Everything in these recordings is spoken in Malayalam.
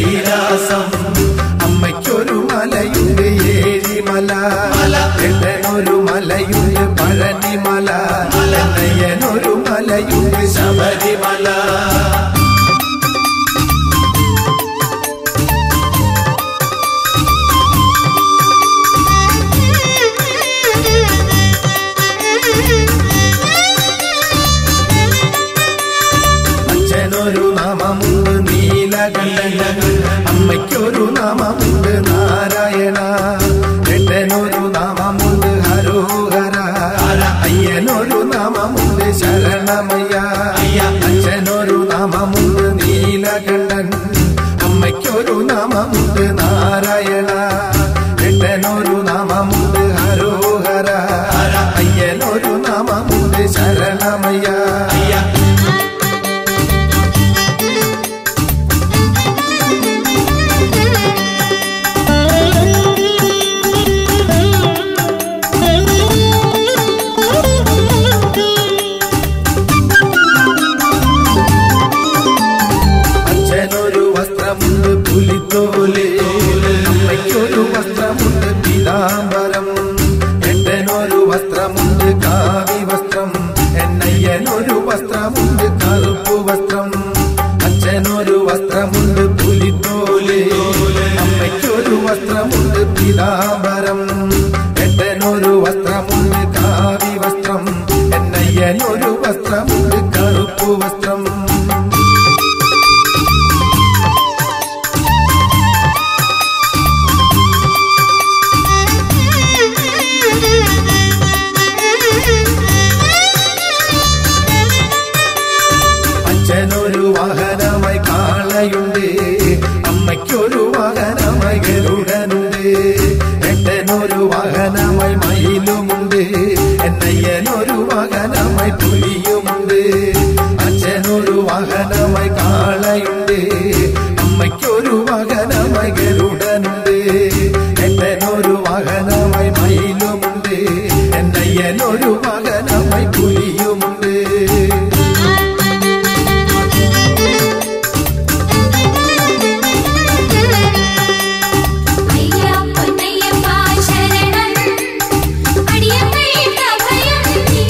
കൈലാസം അമ്മയ്ക്കൊരു മലയുണ്ട് ഏഴിമല എട്ടനൊരു മലയുണ്ട് പഴനിമല എന്നയ്യനൊരു മലയുണ്ട് ശബരിമല അച്ഛനൊരു നാമമുണ്ട് നീലകണ്ഠൻ അമ്മയ്ക്കൊരു നാമമുണ്ട് നാരായണ എട്ടനൊരു നാമമുണ്ട് ഹരോഹര അയ്യനൊരു നാമമുണ്ട് ശരണമയ്യ അച്ഛനൊരു നാമമുണ്ട് നീലകണ്ഠൻ അമ്മയ്ക്കൊരു നാമമുണ്ട് നാരായണ എട്ടനൊരു നാമമുണ്ട് ഹരോഹര അയ്യനൊരു നാമമുണ്ട് ശരണമയ്യ അച്ഛനൊരു വസ്ത്രമുണ്ട് പുലിത്തോല് അമ്മയ്ക്കൊരു വസ്ത്രമുണ്ട് പീതാംബരം എട്ടനൊരു വസ്ത്രമുണ്ട് കാവി വസ്ത്രം എന്നയ്യനൊരു വസ്ത്രമുണ്ട് കറുപ്പ് വസ്ത്രം അച്ഛനൊരു വസ്ത്രമുണ്ട് പുലിത്തോല് അമ്മയ്ക്കൊരു വസ്ത്രമുണ്ട് പീതാംബരം എട്ടനൊരു വസ്ത്രമുണ്ട് കാവി വസ്ത്രം എന്നയ്യനൊരു വസ്ത്രമുണ്ട് കറുപ്പ് വസ്ത്രം അച്ഛനൊരു വാഹനമായി കാളയുണ്ട് അമ്മയ്ക്കൊരു വാഹനമായി ഗരുഡനുണ്ട് എട്ടനൊരു വാഹനമായി മയിലുമുണ്ട് എന്നയ്യനൊരു വാഹനമായി പുലിയുമുണ്ട് അച്ഛനൊരു വാഹനമായി കാളയുണ്ട് അമ്മയ്ക്കൊരു വാഹനമായി ഗരുഡനുണ്ട് എട്ടനൊരു വാഹനമായി മയിലുമുണ്ട് എന്നയ്യനൊരു വാഹനമായി പുലിയുമുണ്ട് അയ്യ പൊന്നയ്യപ്പ ശരണം അടിയങ്ങൾക്ക് അഭയം നീ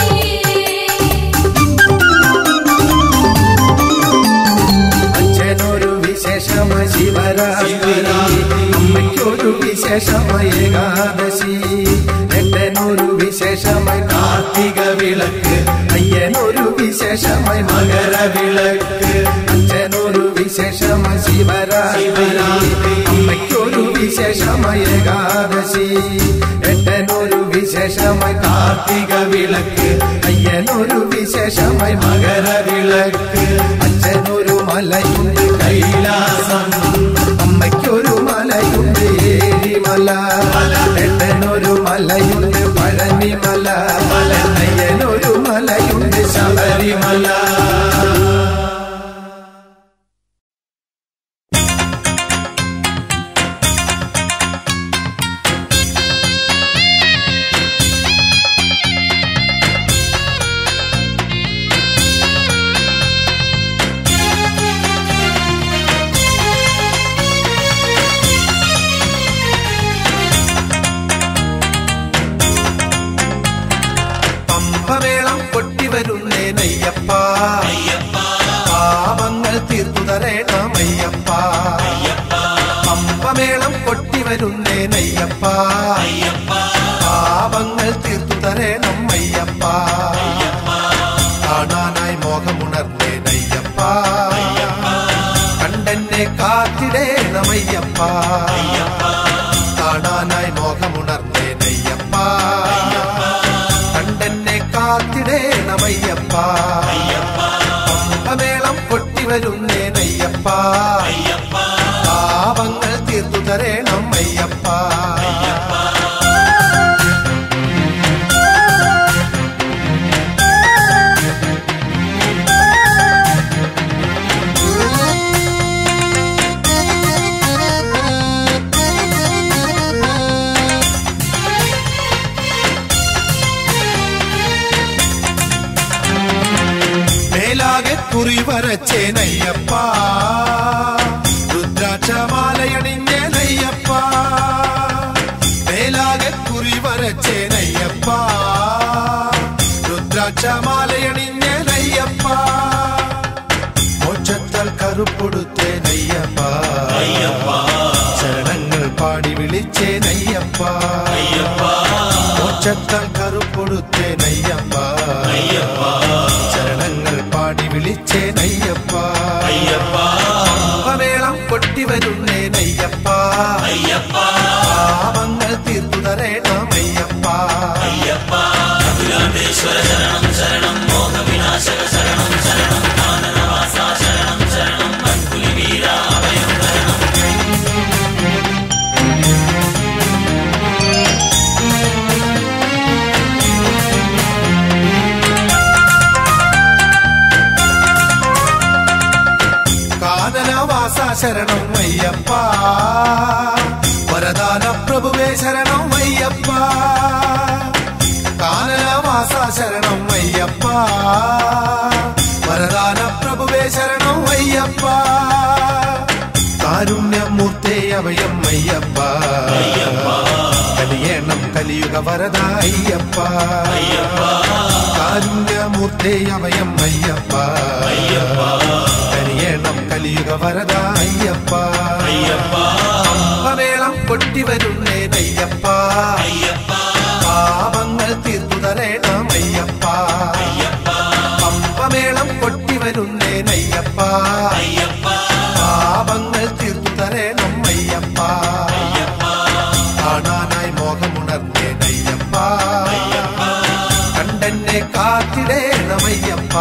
അച്ഛനൊരു വിശേഷമായി ശിവരാത്രി അമ്മയ്ക്കൊരു വിശേഷമായി ഏകാദശി എട്ടനൊരു വിശേഷമായി കാർത്തിക വിളക്ക് അയ്യനൊരു വിശേഷമായി മകരവിളക്ക് അച്ഛനൊരു വിശേഷമായി ശിവരാത്രി അമ്മയ്ക്കൊരു വിശേഷമായി ഏകാദശി എട്ടനൊരു വിശേഷമായി കാർത്തിക വിളക്ക് അയ്യനൊരു വിശേഷമായി മകരവിളക്ക് അച്ഛനൊരു മലയുണ്ട് കൈലാസം അമ്മയ്ക്കൊരു മലയുണ്ട് ഏരിമല എട്ടനൊരു മലയുണ്ട് പഴനിമല അയ്യനൊരു മലയുണ്ട് ശബരിമല പമ്പമേളം പൊട്ടിവരുന്നേ നയ്യപ്പ പാപങ്ങൾ തീർത്തു തരേണമയ്യപ്പ പമ്പമേളം പൊട്ടിവരുന്നേ നയ്യപ്പ പാപങ്ങൾ തീർത്തു തരേണം അയ്യപ്പ കാണാനായി മോഹമുണർന്നേ നയ്യപ്പ കണ്ടെന്നെ കാത്തിടേണമയ്യപ്പ കാണാനായി മോഹമുണർന്നേ നയ്യപ്പ കണ്ടെന്നെ കാത്തിടേണമയ്യപ്പ പമ്പമേളം പൊട്ടിവരുന്നേ നയ്യപ്പ പാപങ്ങൾ തീർത്തു തരേണം അയ്യപ്പ മേലാകെ കുറി വരച്ചേനയ്യപ്പ രുദ്രാക്ഷ മോക്ഷത്താൽ കറുപ്പൊടുത്തേനയ്യപ്പ ചരണങ്ങൾ പാടി വിളിച്ചേനയ്യപ്പ മേളം കൊട്ടി വരുന്നേനയ്യപ്പ പാപങ്ങൾ തീർത്തു തരേണമയ്യപ്പ കാനനവാസ ശരണം അയ്യപ്പ വരദാന പ്രഭുവേ ശരണം അയ്യപ്പ കാനനവാസ ശരണം അയ്യപ്പ വരദാന പ്രഭുവേ ശരണം അയ്യപ്പ കാരുണ്യമൂർത്തേ അഭയം അയ്യപ്പ കലിയേണം കലിയുഗ വരദ അയ്യപ്പ കാരുണ്യമൂർത്തേ അഭയം അയ്യപ്പ കനിയേണം കലിയുഗ വരദ അയ്യപ്പ അമ്പമേളം പൊട്ടി വരുന്നേനയ്യപ്പ പാപങ്ങൾ തീർത്തു തരേണം അയ്യപ്പ പമ്പമേളം പൊട്ടി വരുന്നേനയ്യപ്പ പാപങ്ങൾ തീർത്തു തരേണം അയ്യപ്പ കാണാനായി മോഹമുണർന്നേനയ്യപ്പ കണ്ടെന്നെ കാത്തിടേണമയ്യപ്പ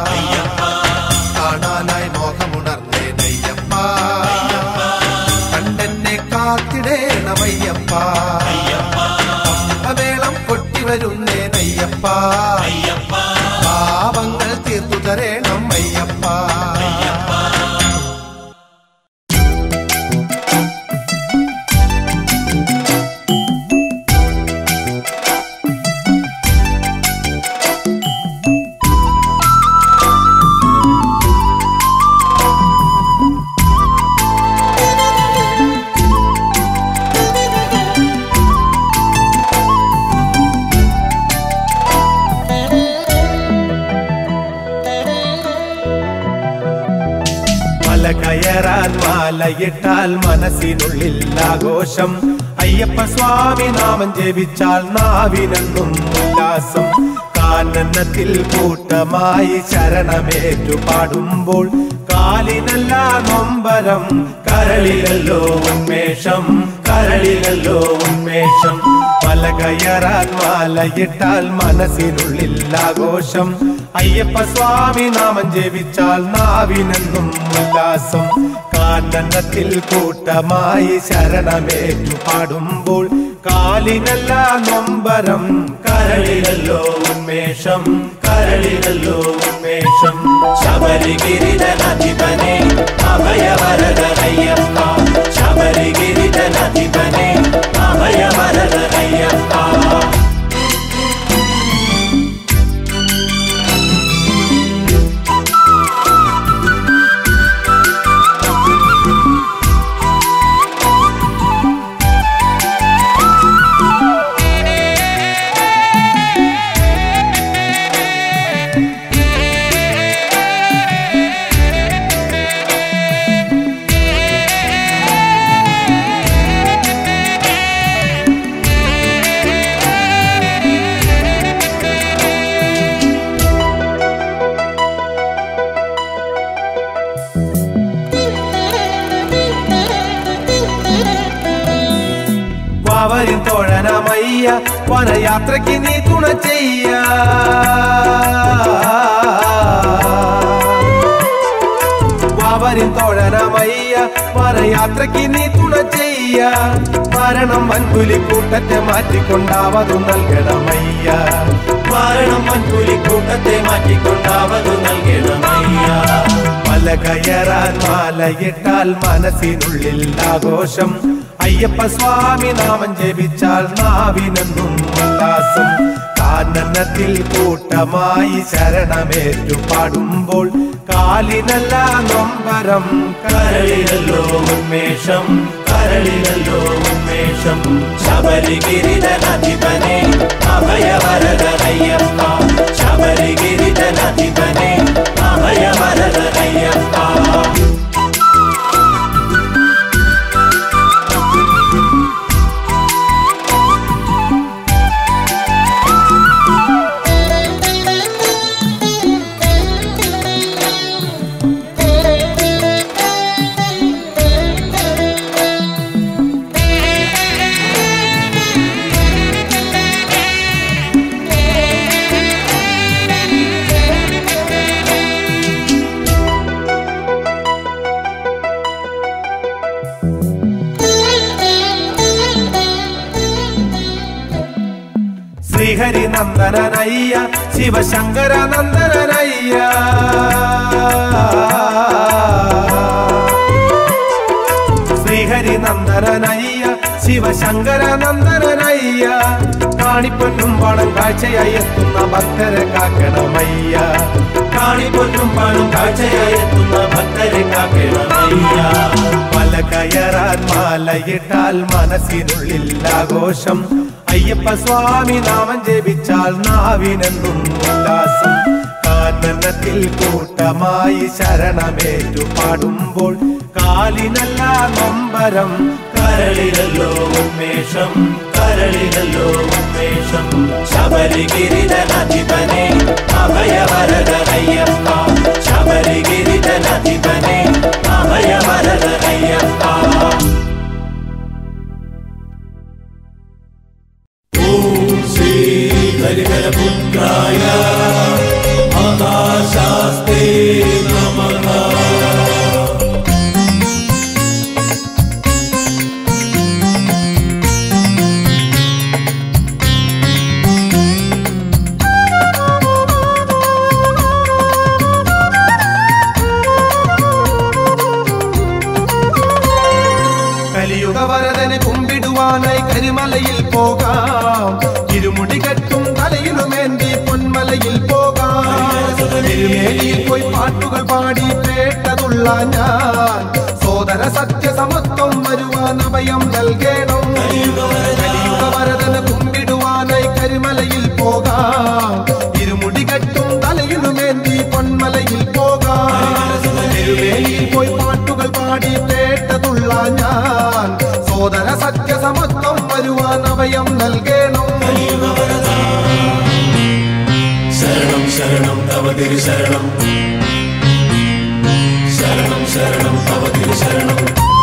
കാണാനായി മോഹമുണർന്നേനയ്യപ്പ കണ്ടെന്നെ കാത്തിടേണമയ്യപ്പ അമ്പമേളം കൊട്ടി വരുന്നേനയ്യപ്പ പാപങ്ങൾ തീർത്തു തരേണം അയ്യപ്പ മല കയറാൻ മാലയിട്ടാൽ മനസ്സിനുള്ളിൽ ആഘോഷം അയ്യപ്പ സ്വാമി നാമം ജപിച്ചാൽ നാവിനെന്നും ഉല്ലാസം കാനനത്തിൽ കൂട്ടമായി ശരണമേറ്റു പാടുമ്പോൾ കാലിനല്ല നൊമ്പരം കരളിലല്ലോ ഉന്മേഷം കരളിലല്ലോ ഉന്മേഷം മല കയറാൻ മാലയിട്ടാൽ മനസ്സിനുള്ളിൽ ആഘോഷം അയ്യപ്പ സ്വാമി നാമം ജപിച്ചാൽ നാവിനെന്നും ഉല്ലാസം കാനനത്തിൽ കൂട്ടമായി ശരണമേറ്റു പാടുമ്പോൾ കാലിനല്ല നൊമ്പരം കരളിലല്ലോ ഉന്മേഷം കരളിലല്ലോ ഉന്മേഷം ശബരിഗിരിതനധിപനെ അഭയവരതയ്യപ്പ ശബരിഗിരിതനധിപനെ അഭയവരതയ്യപ്പ വാവരിൻ തോഴനമയ്യ വനയാത്രയ്ക്ക് നീ തുണ ചെയ്യ വാവരിൻ തോഴനമയ്യ വനയാത്രയ്ക്ക് നീ തുണ ചെയ്യ മരണം വൻപുലിക്കൂട്ടത്തെ മാറ്റിക്കൊണ്ടാവതു നൽകണമയ്യ മരണം വൻപുലിക്കൂട്ടത്തെ മാറ്റിക്കൊണ്ടാവതു നൽകണമയ്യ മല കയറാൻ മാലയിട്ടാൽ മനസ്സിനുള്ളിൽ ആഘോഷം അയ്യപ്പ സ്വാമി നാമം ജപിച്ചാൽ നാവിനെന്നും ഉല്ലാസം കാനനത്തിൽ കൂട്ടമായി ശരണമേറ്റു പാടുമ്പോൾ കാലിനല്ല നൊമ്പരം കരളിലല്ലോ ഉന്മേഷം കരളിലല്ലോ ഉന്മേഷം ശബരിഗിരിതനധിപനെ അഭയവരതയ്യപ്പ ശബരിഗിരിതനധിപനെ അഭയവരതയ്യപ്പ ശ്രീഹരി നന്ദനനയ്യ ശിവശങ്കര നന്ദനനയ്യ ശ്രീഹരി നന്ദനനയ്യ ശിവശങ്കര നന്ദനനയ്യ കാണിപ്പൊന്നും പണം കാഴ്ചയായി എത്തുന്ന ഭക്തരെ കാക്കണമയ്യ കാണിപ്പൊന്നും പണം കാഴ്ചയായി എത്തുന്ന ഭക്തരെ കാക്കണമയ്യ മല കയറാൻ മാലയിട്ടാൽ മനസ്സിനുള്ളിൽ ആഘോഷം അയ്യപ്പ സ്വാമി നാമം ജപിച്ചാൽ നാവിനെന്നും ഉല്ലാസം കാനനത്തിൽ കൂട്ടമായി ശരണമേറ്റു പാടുമ്പോൾ കാലിനല്ല നമ്പരം കരളിലല്ലോ ഉന്മേഷം കരളിലല്ലോ ഉന്മേഷം ശബരിഗിരിധനധിപനെ അഭയവരദനയ്യപ്പ ശബരിഗിരിധനധിപനെ അഭയവരദനയ്യപ്പ ഓം ശ്രീ ഹരിഹരപുത്രായ ആകാശാസ്തേ നമഃ കലിയുഗ വരദന് കുമ്പിടുവാനായി കരിമലയിൽ പോകാം ഇരുമുടി കെട്ടും തലയിലുമേന്തി പൊന്മലയിൽ പോകാം തിരുമേലിയിൽ പോയി പാട്ടുകൾ പാടി പേട്ടതുള്ള ഞാൻ സോദര സത്യസമത്വം വരുവാൻ അഭയം നൽകണം കലിയുഗ വരദന് കുമ്പിടുവാനായി കരിമലയിൽ പോകാം ഇരുമുടി കെട്ടും തലയിലുമേന്തി പൊന്മലയിൽ പോകാം തിരുമേലിയിൽ പോയി പാട്ടുകൾ പാടി പേട്ടതുള്ള ഞാൻ സോദര സത്യസമത്വം വരുവാൻ അഭയം നൽകണം ശരണം ശരണം തവ തിരു ശരണം ശരണം ശരണം തവ തിരു ശരണം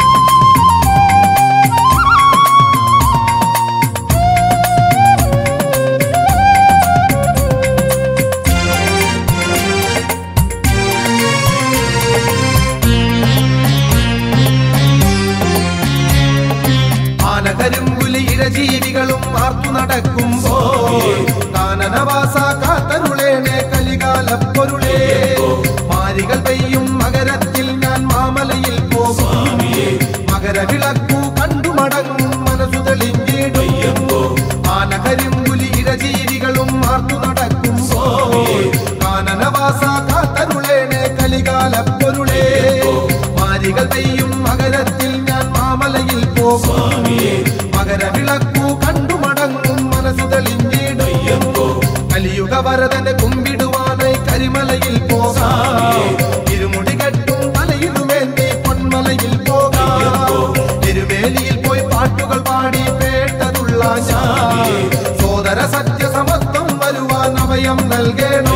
ആനകരിമ്പുലി ഇഴജീവികളും ആർത്തു നടക്കുമ്പോൾ കാനനവാസ കാത്തരുളേനെ കലികാലപ്പൊരുളേ മാരികൾ പെയ്യും മകരത്തിൽ ഞാൻ മാമലയിൽ പോകും മകരവിളക്കു കണ്ടു മടങ്ങും മനസ്സു തെളിഞ്ഞിടും ആനകരിമ്പുലി ഇഴജീവികളും ആർത്തു നടക്കുമ്പോൾ കാനനവാസ കാത്തരുളേനെ കലികാലപ്പൊരുളേ മാരികൾ പെയ്യും മകരത്തിൽ ഞാൻ മാമലയിൽ പോകും മകരവിളക്കു കണ്ടു മടങ്ങും മനസ്സു തെളിഞ്ഞിടും കലിയുഗ വരദനെ കുമ്പിടുവാനായി കരിമലയിൽ പോകാം ഇരുമുടി കെട്ടും തലയിലുമേന്തി പൊന്മലയിൽ പോകാം തിരുവേലിയിൽ പോയി പാട്ടുകൾ പാടി പേട്ടതുള്ള ഞാൻ സോദര സത്യസമത്വം വരുവാൻ അഭയം നൽകണം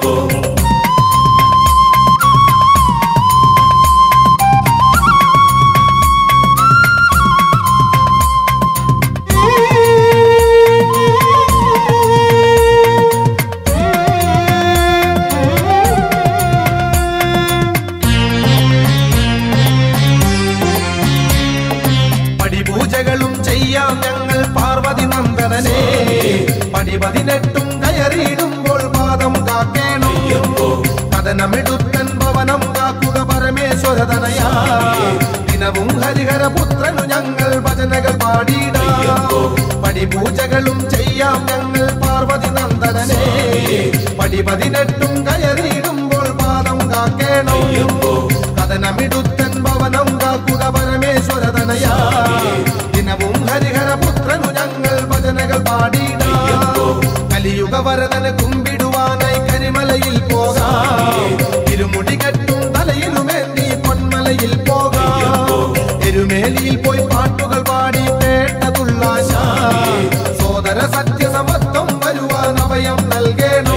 പടിപൂജകളും ചെയ്യാം ഞങ്ങൾ പാർവതി നന്ദനനെ പടി പതിനെട്ടും കയറിയിടുമ്പോൾ പാദം കാക്കേണം കഥനമെടുത്തൻ ഭവനം കാക്കുക പരമേശ്വരതനയാ ദിനവും ഹരിഹരപുത്രനു ഞങ്ങൾ ഭജനകൾ പാടിയിടാം പടിപൂജകളും ചെയ്യാം ഞങ്ങൾ പാർവതി നന്ദനനെ പടി പതിനെട്ടും കയറിയിടുമ്പോൾ പാദം കാക്കേണം കഥനമിടുത്തൻ ഭവനം കാക്കുക പരമേശ്വരതനയാ ദിനവും ഹരിഹരപുത്രനു ഞങ്ങൾ ഭജനകൾ പാടിയിടാം കലിയുഗ വരദന് കുമ്പിടുവാനായി കരിമലയിൽ പോകാം ഇരുമുടി കെട്ടും തലയിലുമേന്തി പൊന്മലയിൽ പോകാം എരുമേലിയിൽ പോയി പാട്ടുകൾ പാടി പേട്ടതുള്ള ഞാൻ സോദര സത്യസമത്വം വരുവാൻ അഭയം നൽകണം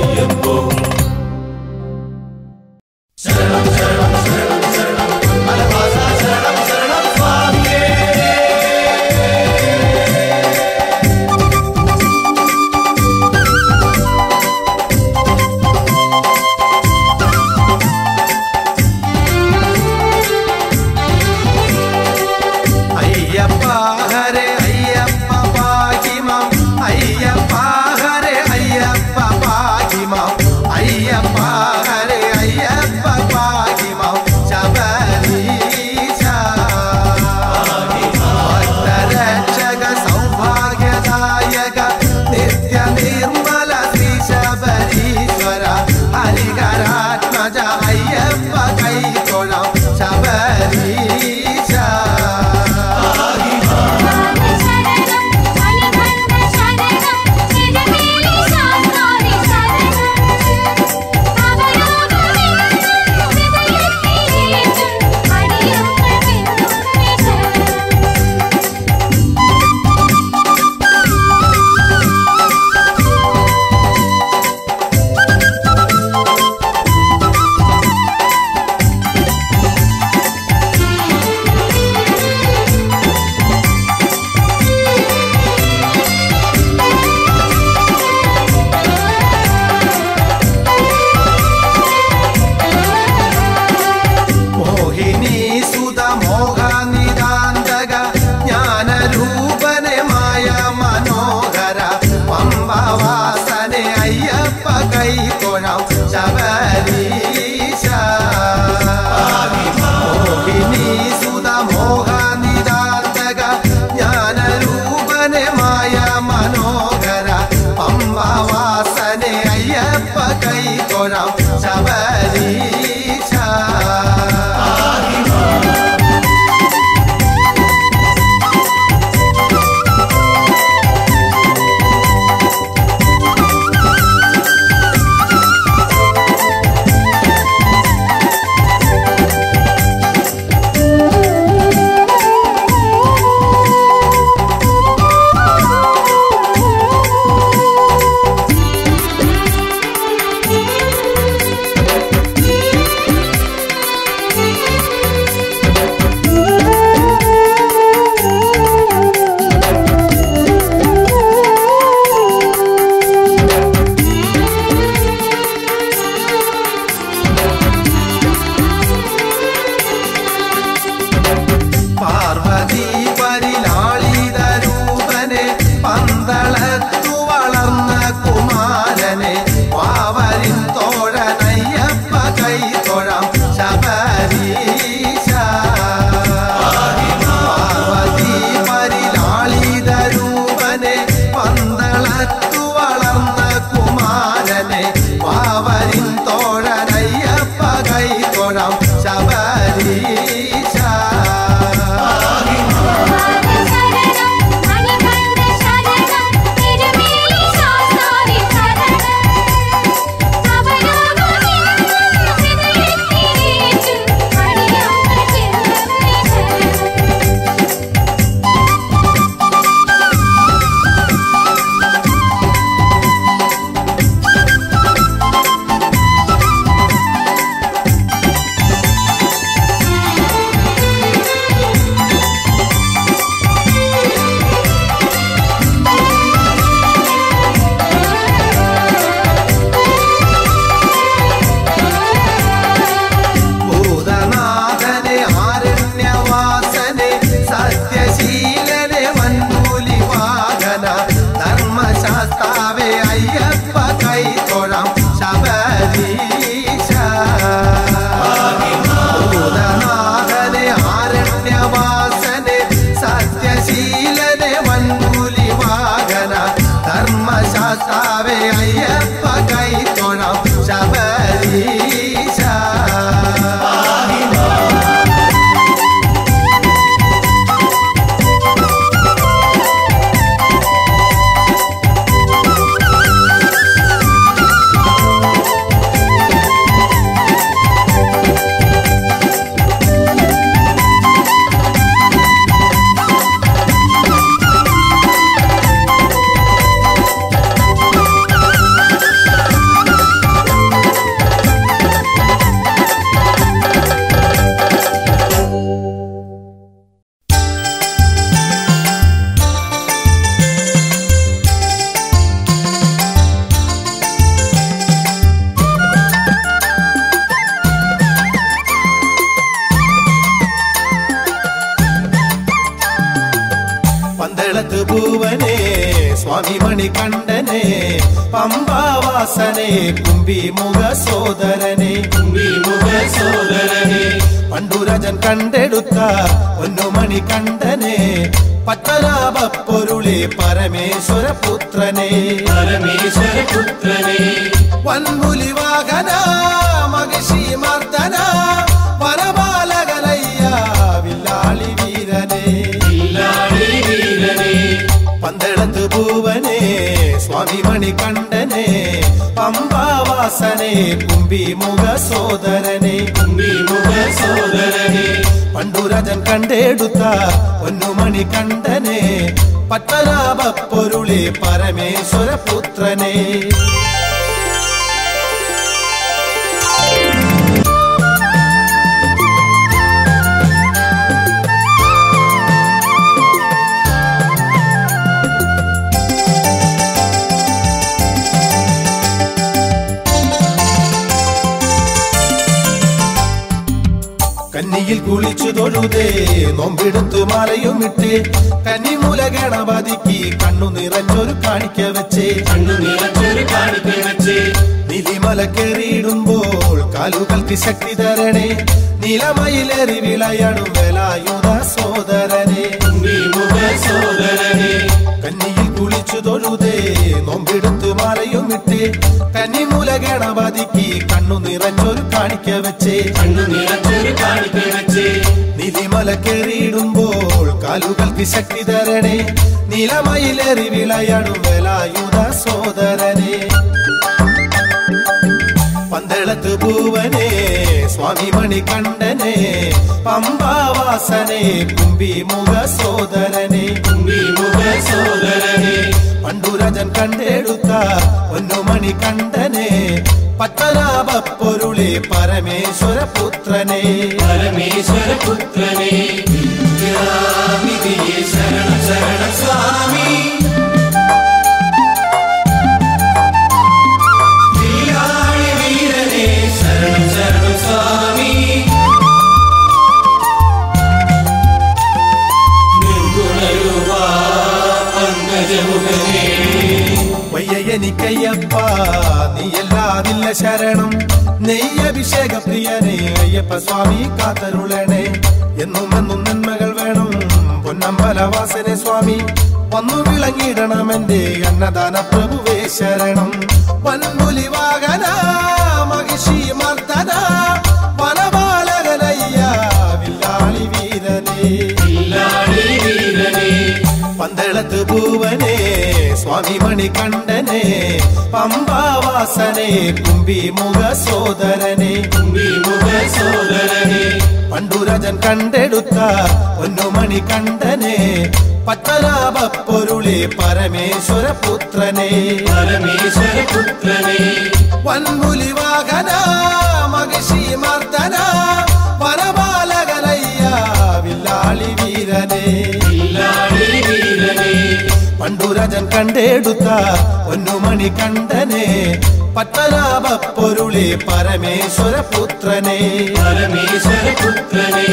പന്തളത്ത് പൂവനെ സ്വാമി മണികണ്ഠനെ പമ്പാവാസനെ കുംഭിമുഖ സോദരനെ വിമുഖ സോദരനെ പണ്ടുരജൻ കണ്ടെടുത്ത പൊന്നുമണി കണ്ഠനെ പത്തനാഭപ്പൊരുളെ പരമേശ്വര പുത്രനെ പരമേശ്വര പുത്രനെ വൻപുലി വാഹന മഹിഷി മർദ്ദന വനപാലകനയ്യ വില്ലാളി വീരനെ ഇല്ലാളി വീരനെ പന്തളത്ത് പൂവനെ സ്വാമി മണികണ്ഠനെ പമ്പാവാസനെ കുംഭിമുഖ സോദരനെ വിമുഖ സോദരനെ പണ്ടുരജൻ കണ്ടെടുത്ത പൊന്നുമണി കണ്ഠനെ പത്തനാഭപ്പൊരുളെ പരമേശ്വര പുത്രനെ കന്നിയിൽ കുളിച്ചു തൊഴുതേ നോമ്പിടുത്തു മലയുമിട്ട് കന്നിമൂല ഗണപതിക്ക് കണ്ണു നിറഞ്ഞൊരു കാണിക്ക വെച്ചേ കണ്ണു നിറച്ചൊരു കാണിക്ക വെച്ച് നിലിമല കയറിയിടുമ്പോൾ കാലുകൾക്ക് ശക്തി തരണേ നിലമയിലേറി വിളയാടും വേലായുധ സോദരനെ വിമുഖ സോദരനെ കന്നിയിൽ കുളിച്ചു തൊഴുതേ നോമ്പിടുത്തു മലയുമിട്ട് കന്നിമൂല ഗണപതിക്ക് കണ്ണു നിറഞ്ഞൊരു കാണിക്ക വെച്ചേ കണ്ണു നിറച്ചൊരു കാണിക്ക വെച്ച് നിലിമല കയറിയിടുമ്പോൾ കാലുകൾക്ക് ശക്തി തരണേ നിലമയിലേറി വിളയാടും വേലായുധ സോദരനെ പന്തളത്ത് പൂവനെ സ്വാമി മണികണ്ഠനെ പമ്പാവാസനെ കുംഭിമുഖ സോദരനെ വിമുഖ സോദരനെ പണ്ടുരജൻ കണ്ടെടുത്ത പൊന്നുമണി കണ്ഠനെ പത്തനാഭപ്പൊരുളെ പരമേശ്വര പുത്രനെ പരമേശ്വര പുത്രനെ വിദ്യാനിധിയെ ശരണ ശരണ സ്വാമി വില്ലാളി വീരനെ ശരണം ശരണം സ്വാമി നിർഗുണരൂപാ പങ്കജമുഖനേ വയ്യനിക്കയ്യപ്പ നീയല്ലാതില്ല ശരണം നെയ്യഭിഷേക പ്രിയനെ അയ്യപ്പ സ്വാമി കാത്തരുളണേ എന്നും എന്നും നന്മകൾ വേണം പൊന്നമ്പലവാസനെ സ്വാമി വന്നു വിളങ്ങിയിടണം എന്റെ അന്നദാന പ്രഭുവേ ശരണം വൻപുലി വാഹന മഹിഷി മർദ്ദന വനപാലകനയ്യ വില്ലാളി വീരനേ വില്ലാളി വീരനെ പന്തളത്ത് പൂവനെ സ്വാമി മണികണ്ഠനെ പമ്പാവാസനെ കുംഭിമുഖ സോദരനെ വിമുഖ സോദരനെ പണ്ടുരജൻ കണ്ടെടുത്ത പൊന്നുമണി കണ്ഠനെ പത്തനാഭപ്പൊരുളെ പരമേശ്വര പുത്രനെ പരമേശ്വര പുത്രനെ വൻപുലി വാഹന മഹിഷി മർദ്ദന വനപാലകനയ്യ വില്ലാളി വീരനെ വില്ലാളി വീരനെ പണ്ടുരജൻ കണ്ടെടുത്ത പൊന്നുമണി കണ്ഠനെ പത്തനാഭപ്പൊരുളെ പരമേശ്വര പുത്രനെ പരമേശ്വര പുത്രനെ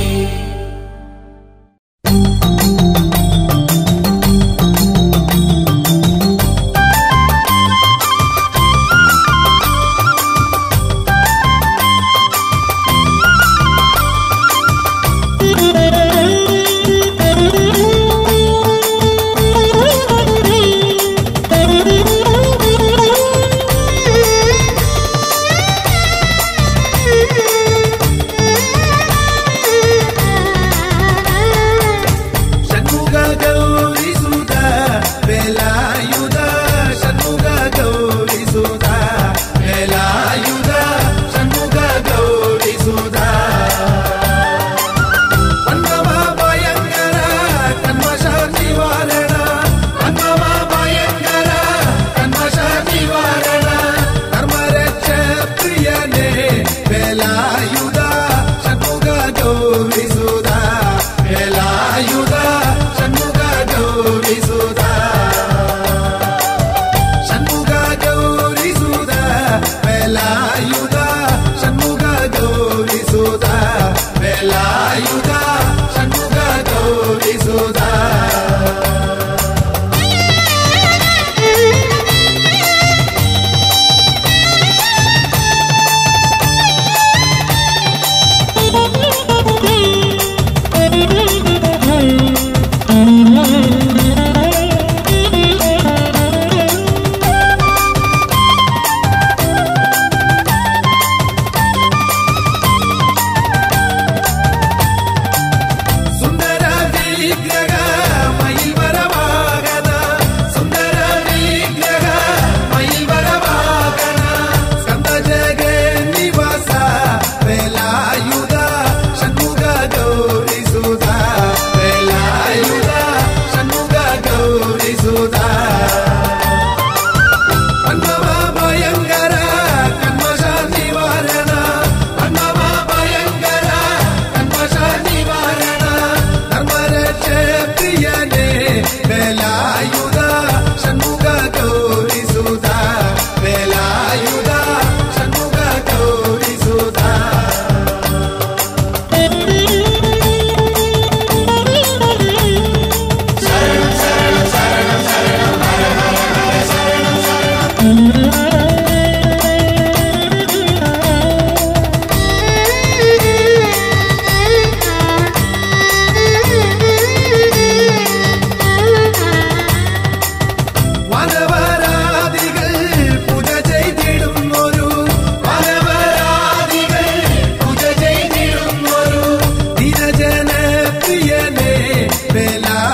ഷൺമുഖ ഗൗരി സുത വേലായുധ ഷൺമുഖ ഗൗരി സുത വേലായുധ ഷൺമുഖ ഗൗരി സുത പന്നമ ഭയങ്കര കന്മഷ നിവാരണ പന്നമ ഭയങ്കര കന്മഷ നിവാരണ ധർമ്മരക്ഷ പ്രിയനെ വേലായുധ ഷൺമുഖ ഗൗരി സുത വേലായുധ ഷൺമുഖ ഗൗരി സുത ഷൺമുഖ ഗൗരി സുത വേലായുധ ഷൺമുഖ ഗൗരി സുത വേലായുധ ഷൺമുഖ ഗൗരി സുത വേലായുധ